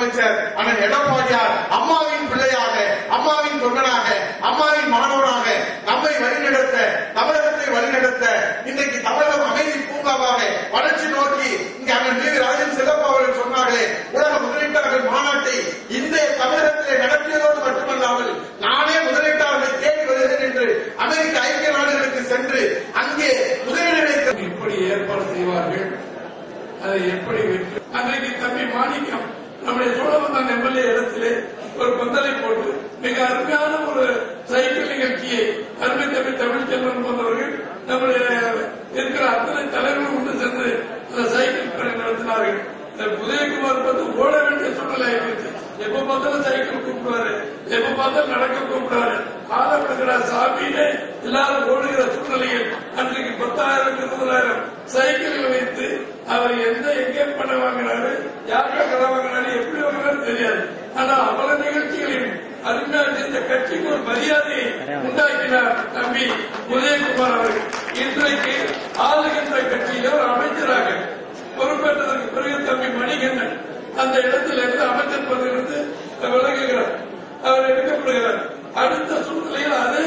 முதலமைச்சர் அண்ணன் எடப்பாடியார் அம்மாவின் பிள்ளையாக அம்மாவின் தொண்டனாக அம்மாவின் மாணவனாக நம்மை வழிநடத்த தமிழகத்தை வழிநடத்த இன்றைக்கு தமிழகம் அமைதி பூங்காவாக வளர்ச்சி நோக்கி இங்க அண்ணன் வி ராஜன் சிதம்பா அவர்கள் சொன்னார்களே உலக முதலீட்டாளர்கள் மாநாட்டை இந்த தமிழகத்திலே நடத்தியதோடு மட்டுமல்லாமல் நானே முதலீட்டாளர்களை தேடி வருகிறேன் என்று அமெரிக்க ஐக்கிய நாடுகளுக்கு சென்று அங்கே முதலீடுகளை எப்படி ஏற்பாடு செய்வார்கள் அதை எப்படி வெற்றி அன்றைக்கு தம்பி மாணிக்கம் நம்முடைய சோழவந்தான் எம்எல்ஏ இடத்திலே ஒரு பந்தலை போட்டு மிக அருமையான ஒரு சைக்கிள் நிகழ்ச்சியை அருமை தம்பி தமிழ்ச்செல்வன் போன்றவர்கள் நம்முடைய இருக்கிற அத்தனை தலைவர்களும் கொண்டு சென்று அந்த சைக்கிள் பணி நடத்தினார்கள் இந்த உதயகுமார் பார்த்து ஓட வேண்டிய சூழ்நிலை ஆயிடுச்சு எப்ப பார்த்தாலும் சைக்கிள் கூப்பிடுவாரு எப்ப பார்த்தாலும் நடக்க கூப்பிடுவாரு ஆள விடுகிற சாமியிலே எல்லாரும் ஓடுகிற சூழ்நிலையில் அன்றைக்கு பத்தாயிரம் இருபதாயிரம் சைக்கிள்கள் வைத்து அவர் எந்த எங்கே பணம் வாங்கினாரு யாருக்கா கடன் வாங்கினாரு எப்படி வாங்கினாரு தெரியாது ஆனா அவ்வளவு நிகழ்ச்சிகளையும் அருமையாக இந்த கட்சிக்கு ஒரு மரியாதையை உண்டாக்கினார் தம்பி உதயகுமார் அவர்கள் இன்றைக்கு ஆளுகின்ற கட்சியில ஒரு அமைச்சராக பொறுப்பேற்றதற்கு பிறகு தம்பி மணிகண்டன் அந்த இடத்தில் இருந்து அமைச்சர் பதவியிலிருந்து விலகுகிறார் அவர் எடுக்கப்படுகிறார் அடுத்த சூழ்நிலையில் அதே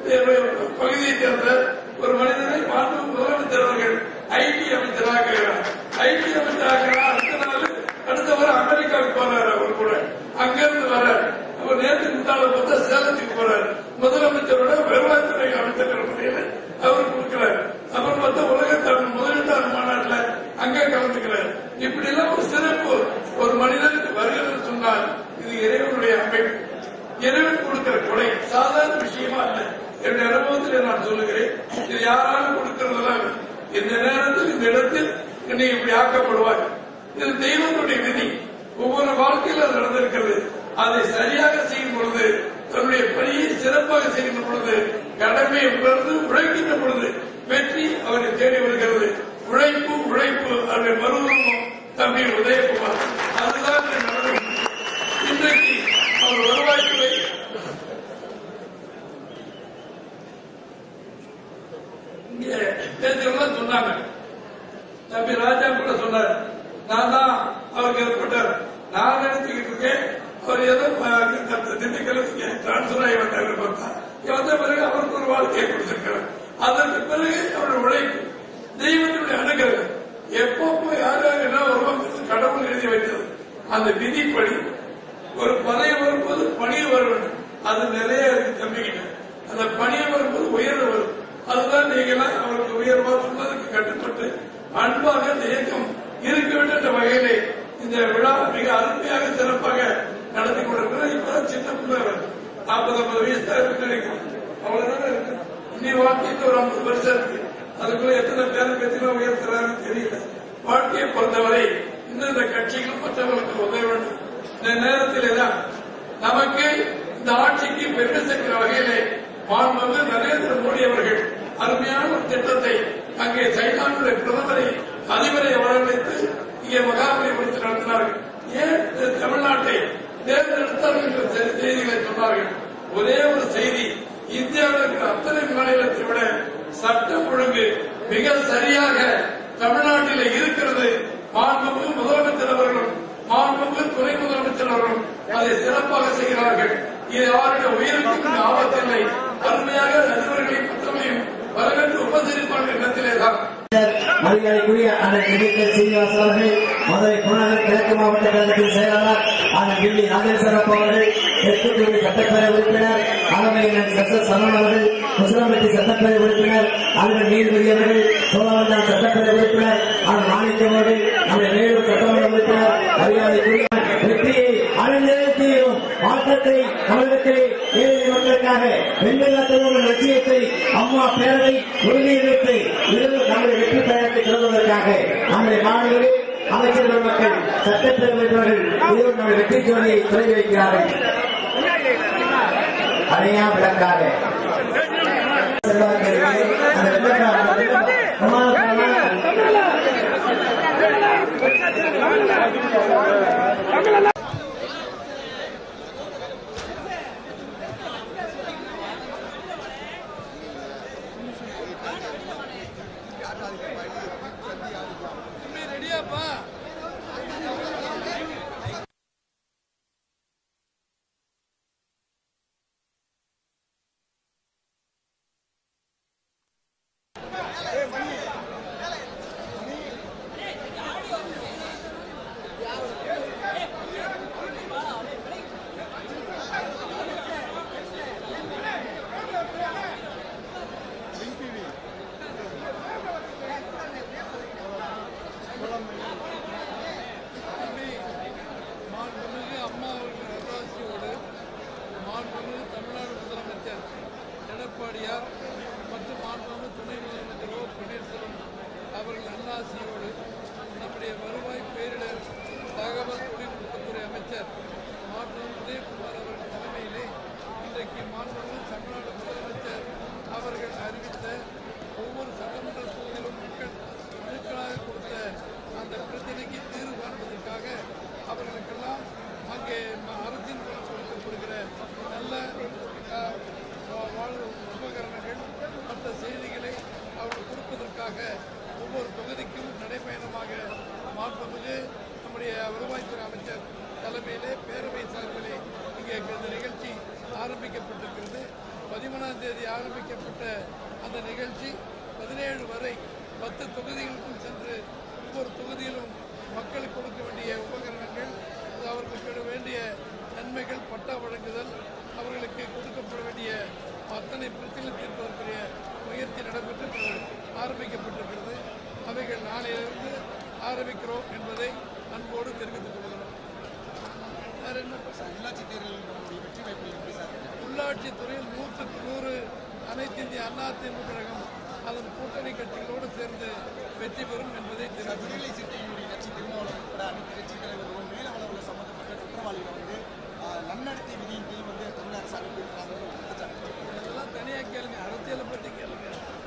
பகுதியைச் சேர்ந்த ஒரு மனிதனை மாண்பு முதலமைச்சர் அவர்கள் ஐடி அமைச்சராகிறார் ஐடி அமைச்சராகிறார் அடுத்த நாள் அடுத்த வாரம் அமெரிக்காவுக்கு போறாரு அவர் கூட அங்கிருந்து வர அவர் நேற்று முன்னாள் பார்த்தா சேலத்துக்கு போறாரு முதலமைச்சரோட வருவாய்த்துறை அமைச்சர் முறையில் அவர் கொடுக்கிறார் அப்புறம் பார்த்தா உலக தமிழ் முதலீட்டாளர் மாநாட்டில் அங்க கலந்துக்கிறார் இப்படி எல்லாம் ஒரு சிறப்பு ஒரு மனிதனுக்கு வருகிறது சொன்னால் இது இறைவனுடைய அமைப்பு இறைவன் கொடுக்கிற கொடை சாதாரண விஷயமா அல்ல என்னுடைய அனுபவத்தில் நான் சொல்லுகிறேன் இது யாராலும் கொடுக்கிறதெல்லாம் இல்லை. இந்த நேரத்தில் இந்த இடத்தில் என்னை இப்படி ஆக்கப்படுவார் இது தெய்வனுடைய விதி ஒவ்வொரு வாழ்க்கையில் அது நடந்திருக்கிறது அதை சரியாக செய்யும் பொழுது தன்னுடைய பணியை சிறப்பாக செய்கின்ற பொழுது கடமையை உணர்ந்து உழைக்கின்ற பொழுது வெற்றி அவரை தேடி வருகிறது உழைப்பு உழைப்பு அவருடைய மறுபுறமும் தம்பி உதயகுமார் அதுதான் இன்று நடந்து இன்றைக்கு அவர் வருவாய்த்துறை இங்கே பேசுறவங்க சொன்னாங்க தம்பி ராஜா கூட சொன்னார் நான் தான் அவருக்கு ஏற்பட்டார் நான் நினைச்சுக்கிட்டு இருக்கேன் அவர் ஏதோ அஹ், திண்டுக்கலுக்கு டிரான்ஸ்பர் ஆகி வந்தார் பார்த்தா இங்க வந்த பிறகு அவருக்கு ஒரு வாழ்க்கையை கொடுத்திருக்கிறார் அதற்கு பிறகு அவருடைய உழைப்பு தெய்வத்தினுடைய அணுகிறது எப்போ போய் யார் யார் என்ன வருவாங்க கடவுள் எழுதி வைத்தது அந்த விதிப்படி ஒரு பதவி வரும்போது பணியை வர வேண்டும் அது நிறைய இருக்கு தம்பிக்கிட்ட அந்த பணியை வரும்போது உயர்வு வரும் அதுதான் நீங்களாம் அவருக்கு உயர்வா சொன்னதுக்கு கட்டுப்பட்டு அன்பாக இந்த இயக்கம் இருக்க வேண்டும் என்ற வகையிலே இந்த விழா மிக அருமையாக சிறப்பாக நடத்தி கொண்டிருக்கிறது இப்பதான் சின்ன பிள்ளை நாற்பது ஐம்பது வயசு தான் இருக்கு நினைக்கிறேன் அவ்வளவுதானே இருக்கு இன்னி வாழ்க்கைக்கு ஒரு ஐம்பது வருஷம் இருக்கு அதுக்குள்ள எத்தனை பேர் பேத்தினா உயர்த்துறாருன்னு தெரியல வாழ்க்கையை பொறுத்தவரை இன்னும் இந்த கட்சிகளும் மற்றவர்களுக்கு உதவ வேண்டும் இந்த நேரத்தில் தான் நமக்கு இந்த ஆட்சிக்கு பெருமை சேர்க்கிற வகையிலே மாண்புமிகு நரேந்திர மோடி அவர்கள் அருமையான ஒரு திட்டத்தை அங்கே சைனாவுடைய பிரதமரை அதிபரை வரவழைத்து இங்கே மகாபலிபுரத்தில் நடத்தினார்கள் ஏன் இந்த தமிழ்நாட்டை தேர்ந்தெடுத்தார்கள் என்ற செ- செய்திகளை சொன்னார்கள் ஒரே ஒரு செய்தி இந்தியாவில் இருக்கிற அத்தனை மாநிலத்தை விட சட்டம் ஒழுங்கு மிக சரியாக தமிழ்நாட்டில் இருக்கிறது மாண்புமிகு முதலமைச்சர் அவர்களும் மாண்புமிகு துணை முதலமைச்சர் அவர்களும் அதை சிறப்பாக செய்கிறார்கள் இது யாருடைய உயிருக்கும் இந்த ஆபத்தில்லை அருமையாக அதிபர்களையும் மற்றவர்களையும் வரவேற்று உபசரிப்பார்கள் இடத்திலே தான் மரியாதைக்குரிய அண்ணன் திண்டுக்கல் சீனிவாசன் அவர்கள் மதுரை புறநகர் கிழக்கு மாவட்ட கழகத்தின் செயலாளர் அண்ணன் டில்லி ராஜேஸ்வரப்ப அவர்கள் தெற்குத்தூரி சட்டப்பேரவை உறுப்பினர் அலமையினர் எஸ் எஸ் சரவணன் அவர்கள் முசிலம்பட்டி சட்டப்பேரவை உறுப்பினர் அண்ணன் நீதிபதி அவர்கள் சோழவந்தான் சட்டப்பேரவை உறுப்பினர் அண்ணன் மாணிக்கம் அவர்கள் நம்முடைய வேலூர் சட்டமன்ற உறுப்பினர் மரியாதைக்குரிய வெற்றியை அடைந்தே தீரும் மாற்றத்தை தமிழகத்திலே ஏழை மக்களுக்காக வெண்கலத்தோடு லட்சியத்தை அம்மா பேரவை உறுதியெடுத்து இருந்து நம்முடைய வெற்றி பயணத்தை தொடர்வதற்காக நம்முடைய மாணவர்கள் அமைச்சர்கள் மக்கள் சட்டப்பேரவை உறுப்பினர்கள் இருவரும் நம்முடைய வெற்றி ஜோதியை தொடங்கி வைக்கிறார்கள் அணையா விளக்காக செல்வாக்கு அந்த வெள்ளக்காரர் ரெடியாப்பா எடப்பாடியார் மற்றும் மாண்புமிகு துணை முதலமைச்சர் ஓ பன்னீர்செல்வம் அவர்கள் நல்லாசியோடு நம்முடைய வருவாய் பேரிடர் தகவல் தொழில்நுட்பத்துறை அமைச்சர் மாண்புமிகு உதயகுமார் அவர்கள் தலைமையிலே இன்றைக்கு மாண்புமிகு தமிழ்நாடு முதலமைச்சர் அவர்கள் அறிவித்த ஒவ்வொரு சட்டமன்ற தொகுதியிலும் மக்கள் மனுக்களாக கொடுத்த அந்த பிரச்சனைக்கு தீர்வு காண்பதற்காக அவர்களுக்கெல்லாம் அங்கே ம- அரசின் மூலம் கொடுக்கப்படுகிற நல்ல அஹ், வா- வாழ்வு உபகரணங்கள் மற்ற செய்திகளை அவர்கள் கொடுப்பதற்காக ஒவ்வொரு தொகுதிக்கும் நடைபயணமாக மாண்புமிகு நம்முடைய வருவாய்த்துறை அமைச்சர் தலைமையிலே பேரவை சார்பிலே இங்கே இந்த நிகழ்ச்சி ஆரம்பிக்கப்பட்டிருக்கிறது பதிமூணாம் தேதி ஆரம்பிக்கப்பட்ட அந்த நிகழ்ச்சி பதினேழு வரை பத்து தொகுதிகளுக்கும் சென்று ஒவ்வொரு தொகுதியிலும் மக்களுக்கு கொடுக்க வேண்டிய உபகரணங்கள் அவர்களுக்கு பெற வேண்டிய நன்மைகள் பட்டா வழங்குதல் அவர்களுக்கு கொடுக்கப்பட வேண்டிய அத்தனை பிரச்சனை தீர்ப்பதற்குரிய முயற்சி நடைபெற்று ஆரம்பிக்கப்பட்டிருக்கிறது அவைகள் நாளையிலிருந்து ஆரம்பிக்கிறோம் என்பதை அன்போடு தெரிவித்துக் கொள்கிறோம் வேற என்ன உள்ளாட்சி தேர்தலில் நம்முடைய வெற்றி வாய்ப்புகள் எப்படி சார் இருக்கு? உள்ளாட்சித்துறையில் நூற்றுக்கு நூறு அனைத்து இந்திய அண்ணா திமுக கழகம் அதன் கூட்டணி கட்சிகளோடு சேர்ந்து வெற்றி பெறும் என்பதை சார், தெரிவித்துக் விடுதலை சிறுத்தைகளுடைய கட்சி திருமாவளவன் உட்பட அனைத்து கட்சி தலைவர்களும் மேலவளவில் சம்பந்தப்பட்ட குற்றவாளிகளை வந்து ஆஹ், நன்னடத்தை விதியின் கீழ் வந்து தமிழக அரசு அனுப்பியிருக்கிறாங்க ஒரு குற்றச்சாட்டு இதெல்லாம் தனியாக கேளுங்க அரசியலை பற்றி கேளுங்க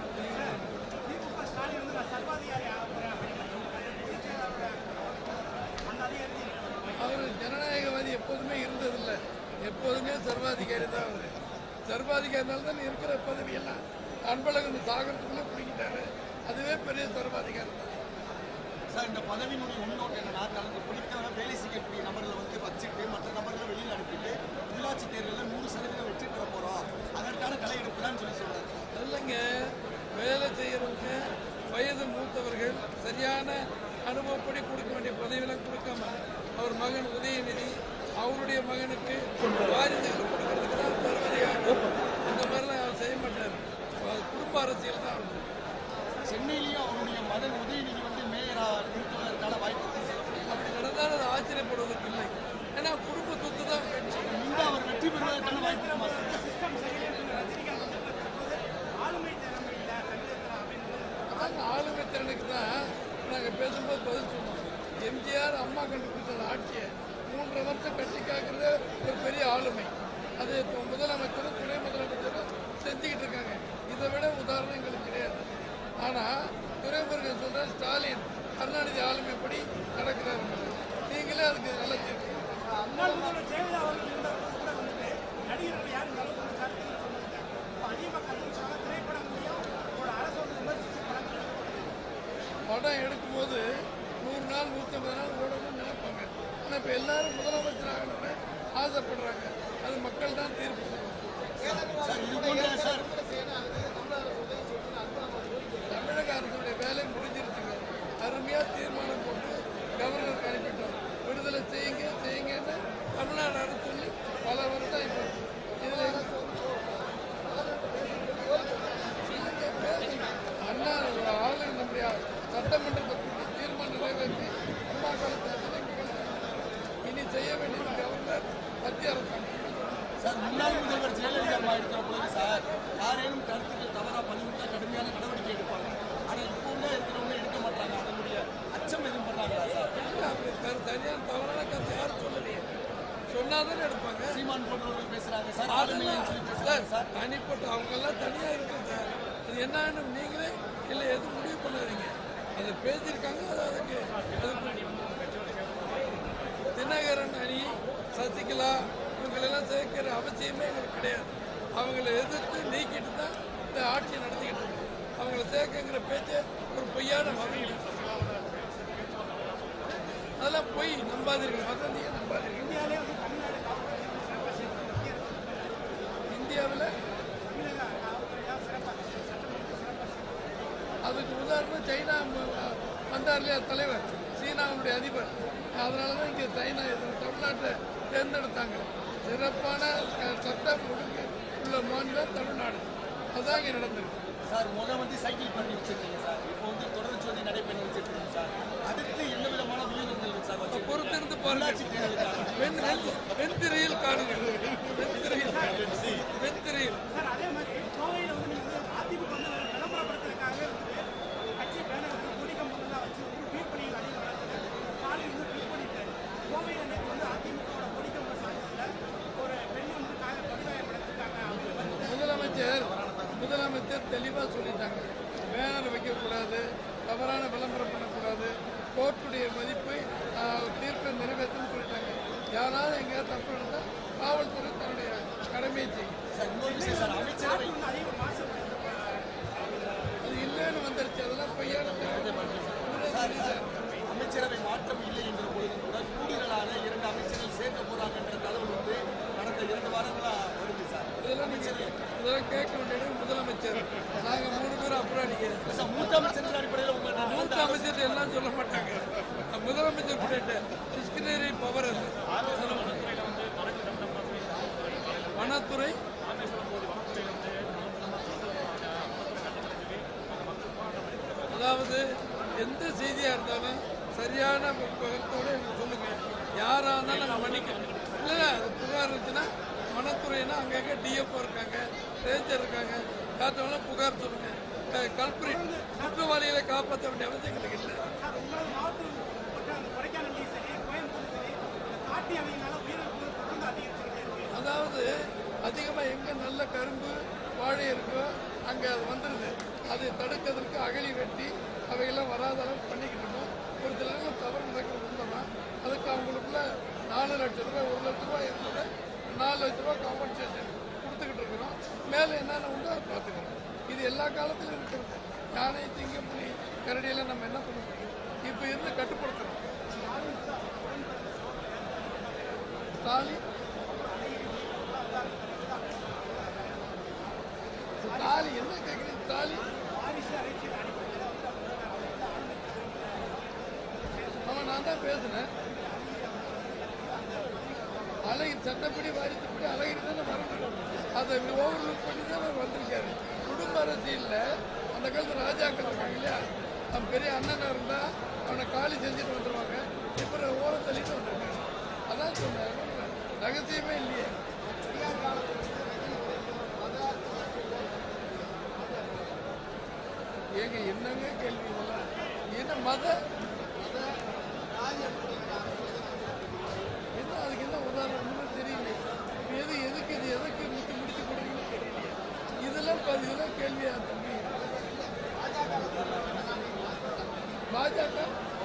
திமுக ஸ்டாலின் வந்து நான் சர்வாதிகாரி ஆக போறேன் அப்படின்னு பொதுச் செயலாளரோட அந்த அதிகாரத்தை அவர் ஜனநாயகவாதி எப்போதுமே இருந்ததில்லை எப்போதுமே சர்வாதிகாரி தான் அவர் சர்வாதிகாரினால தான் இருக்கிற பதவியெல்லாம் அன்பழகன் சாகரத்துக்குள்ளே பிடிக்கிட்டாரு அதுவே பெரிய சர்வாதிகாரம் தான் சார் இந்த பதவியினுடைய முன்னோட்டம் என்னன்னா தனக்கு பிடித்த வேலை செய்யக்கூடிய நபர்களை வந்து வச்சுட்டு மற்ற நபர்களை வெளியில் அனுப்பிட்டு உள்ளாட்சி தேர்தலில் நூறு சதவீதம் வெற்றி பெற போறோம் அதற்கான களை எடுப்புலான்னு சொல்லி சொல்றாரு இல்லைங்க வேலை செய்யறவங்க வயது மூத்தவர்கள் சரியான அனுபவப்படி கொடுக்க வேண்டிய பதவியெல்லாம் கொடுக்காம அவர் மகன் உதயநிதி அவருடைய மகனுக்கு வாரிசுகள் கொடுக்கறதுக்கு தான் சர்வதிகாரம் அந்த மாதிரிலாம் அவர் செய்ய மாட்டார் அது குடும்ப அரசியல் தான் அவர் சென்னையிலேயும் அவருடைய மகன் உதயநிதி வந்து மேயரா நிறுத்துவதற்கான வாய்ப்பு இருக்குன்னு சொல்லப்படுகிறது. அப்படி நடந்தால் அது ஆச்சரியப்படுவதற்கு இல்லை ஏன்னா குடும்ப சொத்து தான் கட்சி இந்த அவர் வெற்றி பெறுவதற்கான வாய்ப்பு இருக்குமா சார்? சிஸ்டம் சரியில்லை ரஜினிகாந்த் வந்து தற்போது ஆளுமை திறமை இல்லை கண்டிப்பாக அப்படின்னு அதாங்க ஆளுமை திறனுக்கு தான் நாங்கள் பேசும்போது பதில் சொன்னோம் எம்ஜிஆர் அம்மா கண்டுபிடிச்ச அந்த ஆட்சியை மூன்றரை வருஷம் கட்டி காக்கிறது ஒரு பெரிய ஆளுமை அது இப்போ முதலமைச்சரும் துணை முதலமைச்சரும் செஞ்சுக்கிட்டு இருக்காங்க இதை விட உதாரணம் எங்களுக்கு கிடையாது ஆனால் துறைமுருகன் சொல்ற ஸ்டாலின் கருணாநிதி ஆளுமைப்படி நடக்கிறாரு நீங்களே அதுக்கு நல்ல தீர்ப்பு முன்னாள் முதல்வர் ஜெயலலிதா அவர்கள் இருந்தவர்கள் கூட வந்துட்டு நடிகர்கள் யாரும் நல்ல ஒரு கருத்துக்கள் சொன்னாங்க இப்போ அதிகமாக கண்டுபிடிச்சாங்க திரைப்படங்களையும் ஒரு அரசு வந்து விமர்சிச்சு படங்கள் படம் எடுக்கும்போது நூறு நாள் நூற்றி ஐம்பது நாள் ஓடணும்னு நினைப்பாங்க ஆனால் இப்போ எல்லாரும் முதலமைச்சர் ஆகணும்னு ஆசைப்படுறாங்க அது மக்கள் தான் தீர்ப்பு சொல்லுவாங்க சார் இது போன்ற சார் தமிழக அரசுடைய வேலை முடிஞ்சிருச்சுங்க அருமையாக தீர்மானம் போட்டு கவர்னருக்கு அனுப்பிட்டோம் விடுதலை செய்யுங்க செய்யுங்கன்னு தமிழ்நாடு அரசு சொல்லி பல வருஷம் ஆயிப்போச்சு இதில் இல்லைங்க, பேசுங்க. அண்ணா ஒரு ஆளு நம்முடைய சட்டமன்றத்தை கூட்டி தீர்மானம் நிறைவேற்றி அம்மா காலத்து அதிகாரிகள் இனி செய்ய வேண்டியது கவர்னர் மத்திய அரசாங்கம் சார் முன்னாள் முதல்வர் ஜெயலலிதா அம்மா இருக்கிற பொழுது சார் யாரேனும் கருத்துக்கள் தவறா பண்ணிவிட்டா கடுமையான நடவடிக்கை எடுப்பாங்க ஆனா இப்போ உள்ள இருக்கிறவங்க எடுக்க மாட்டாங்க அதனுடைய அச்சம் எதுவும் பண்ணாங்களா சார் இல்ல, அப்படி கரு- சரியான தவறான கருத்து யாரும் சொல்லலையே சொன்னாதானே எடுப்பாங்க சீமான் போன்றவர்கள் பேசுறாங்க சார் ஆளுமைன்னு சொல்லி பேசுறாங்க சார் சார் தனிப்பட்ட அவங்க எல்லாம் தனியா இருக்கும் சார் அது என்னன்னு நீங்களே இல்லை எதுவும் முடிவு பண்ணாதீங்க அதை பேசியிருக்காங்க அது அதுக்கு அதுக்கு தினகரன் அணி சசிகலா இவங்களெல்லாம் சேர்க்கிற அவசியமே எங்களுக்கு கிடையாது அவங்கள எதிர்த்து நீக்கிட்டு தான் இந்த ஆட்சியை நடத்திக்கிட்டு இருக்கோம் அவங்கள சேர்க்கங்கிற பேச்சு ஒரு பொய்யான வகையில் அதெல்லாம் பொய் நம்பாதீர்கள் வதந்தியை நம்பாதீர்கள் இந்தியாவிலே வந்து தமிழ்நாடு காவல்துறை சிறப்பாக செய்திருக்கிறது இந்தியாவில் தமிழக காவல்துறையாக சிறப்பாக சட்டமன்ற சிறப்பாக அதுக்கு உதாரணம் சைனா ம- வந்தார் இல்லையா தலைவர் சீனாவுடைய அதிபர் அதனால தான் இங்கே சைனா இது தமிழ்நாட்டை தேர்ந்தெடுத்தாங்க சிறப்பான க- சட்டம் ஒழுங்கு உள்ள மாநிலம் தமிழ்நாடு அதுதான் இங்கே நடந்திருக்கு சார் முத வந்து சைக்கிள் பண்ணி வச்சிருக்கீங்க சார் இப்போ வந்து தொடர்ச்சி நடைபெற்று வச்சிருக்கீங்க சார் அடுத்து என்ன விதமான வியூகங்கள் சார் வச்சிருக்கீங்க? பொறுத்திருந்து உள்ளாட்சி பாருங்க தேர்தலுக்காக வெண் வெண்- வெண்திரையில் காணுங்கள் வெண்திரையில் வெண்திரையில் சார் அதே மாதிரி கோவையில் முதலமைச்சர் தெளிவாக சொல்லிட்டாங்க பேனர் வைக்கக்கூடாது தவறான விளம்பரம் பண்ணக்கூடாது கோர்ட்டுடைய மதிப்பை ஆஹ், தீர்ப்பை நிறைவேற்றணும்னு சொல்லிட்டாங்க யாராவது எங்கேயாவது தப்பு இருந்தால் காவல்துறை தன்னுடைய கடமையை செய்யும் சார் இன்னொரு விஷயம் சார் அமைச்சரவை அது இல்லைன்னு வந்துருச்சு அதெல்லாம் பொய்யான சார், சார், அமைச்சரவை மாற்றம் இல்லை என்ற பொழுது கூட கூடுதலான இரண்டு அமைச்சர்கள் சேர்க்க போறாங்கன்ற தகவல் வந்து கடந்த இரண்டு வாரங்களா வருது சார் இதெல்லாம் நீங்கள் இதெல்லாம் கேட்க வேண்டியது முதலமைச்சர் நாங்கள் மூணு பேரும் அப்புறம் அடிக்கிறோம் சார் மூத்த அமைச்சர்கள் அடிப்படையில் உங்க மூத்த அமைச்சர் எல்லாம் சொல்ல மாட்டாங்க முதலமைச்சர் கிட்ட டிஸ்கிரினரி பவர் அது வனத்துறை அதாவது எந்த செய்தியா இருந்தாலும் சரியான கருத்தோட எனக்கு சொல்லுங்க யாரா இருந்தாலும் நாங்கள் மன்னிக்கணும் இல்லை அது புகார் இருந்துச்சுன்னா வனத்துறைனா அங்கங்கே டிஎஃப்ஓ இருக்காங்க ரேஞ்சர் இருக்காங்க காத்தவங்களும் புகார் சொல்லுங்க கல்புரிட் குற்றவாளிகளை காப்பாற்ற வேண்டிய அவசியம் எங்களுக்கு இல்லை சார் உங்களது மாவட்டம் உட்பட்ட அந்த கொடைக்கானல்லையும் சரி கோயம்புத்தூர் சரி இந்த காட்டு யானையினால உயிரிழப்பு தொடர்ந்து அதிகரிச்சுக்கிட்டே இருக்கு அதாவது அதிகமாக எங்கே நல்ல கரும்பு வாழை இருக்கோ அங்கே அது வந்துடுது அதை தடுக்கிறதுக்கு அகழி வெட்டி அவையெல்லாம் வராத அளவுக்கு பண்ணிக்கிட்டு இருக்கோம் ஒரு சில இடங்கள் தவறு நடக்கிறது உண்மைதான் அதுக்கு அவங்களுக்குள்ள நாலு லட்ச ரூபாய் ஒரு லட்ச ரூபாய் இருந்தது நாலு லட்ச ரூபாய் காம்பன்சேஷன் கொடுத்துக்கிட்டு இருக்கிறோம் மேலே என்னென்ன உண்டோ அதை பார்த்துக்கிறோம் இது எல்லா காலத்திலும் இருக்கிறது யானை சிங்கம் புலி கரடியெல்லாம் நம்ம என்ன பண்ண முடியும் இப்போ இருந்து கட்டுப்படுத்துகிறோம் ஸ்டாலின் தாலி என்ன கேட்குறீங்க தாலி அவன் நான் தான் பேசுனேன் அழகி சட்டப்படி வாரிசுப்படி அழகிரி தானே வரணும் அதை ஓவர் லுக் பண்ணி தான் அவர் வந்திருக்காரு குடும்ப அரசியலில் அந்த காலத்து ராஜாக்கள் இருக்காங்க இல்லையா அவன் பெரிய அண்ணனாக இருந்தால் அவனை காலி செஞ்சுட்டு வந்துடுவாங்க இப்போ ஓரம் தள்ளிட்டு வந்திருக்காங்க அதான் சொன்னேன் ரகசியமே இல்லையே ஏங்க என்னங்க கேள்வி இதெல்லாம் என்ன மத என்ன அதுக்கு என்ன உதாரணம்னு தெரியல எது எதுக்கு இது எதுக்கு முத்தி முடிச்சு கொடுக்கணும்னு தெரியல இதெல்லாம் ப- இதெல்லாம் கேள்வியா தம்பி பாஜக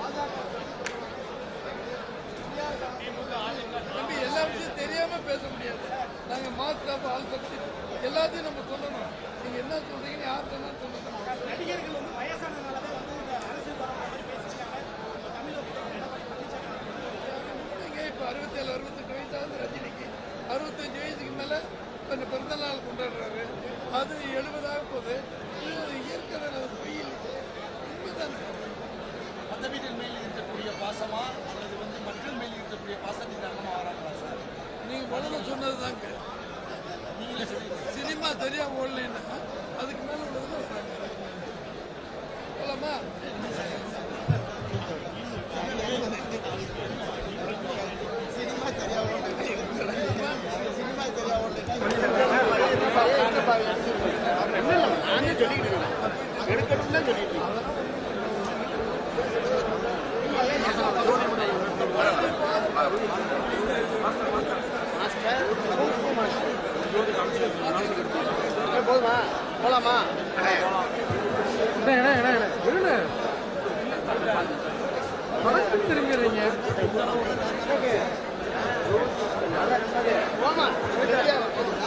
தம்பி எல்லா விஷயம் தெரியாம பேச முடியாது நாங்க மாஸ்டர் ஆஃப் ஆல் சப்ஜெக்ட் எல்லாத்தையும் நம்ம சொல்லணும் நீங்க என்ன சொல்றீங்கன்னு யார் சொன்னா சொல்லணும் நடிகர்கள் வந்து வயசானதுனால தான் வந்து இந்த அரசியல் வர மாதிரி பேசியிருக்காங்க நம்ம தமிழக முதல்வர் எடப்பாடி பழனிசாமி நீங்க இப்ப அறுபத்தேழு அறுபத்தெட்டு வயசாகுது ரஜினிக்கு அறுபத்தஞ்சு வயசுக்கு மேல தன் பிறந்த நாள் கொண்டாடுறாரு அது எழுபதாக போகுது இது இயற்கை தானே, அது பொய் இல்லை. உண்மைதானே பதவிகள் மேல் இருக்கக்கூடிய பாசமா அல்லது வந்து மக்கள் மேல் இருக்கக்கூடிய பாசத்தின் காரணமா வராங்களா சார் நீங்க முதல்ல சொன்னதுதாங்க நீங்களே சொல்லிடுங்க சினிமா சரியா ஓடலைன்னா அதுக்கு மேல உள்ளதுல வராங்க போலாமா திரும்பிடுறீங்க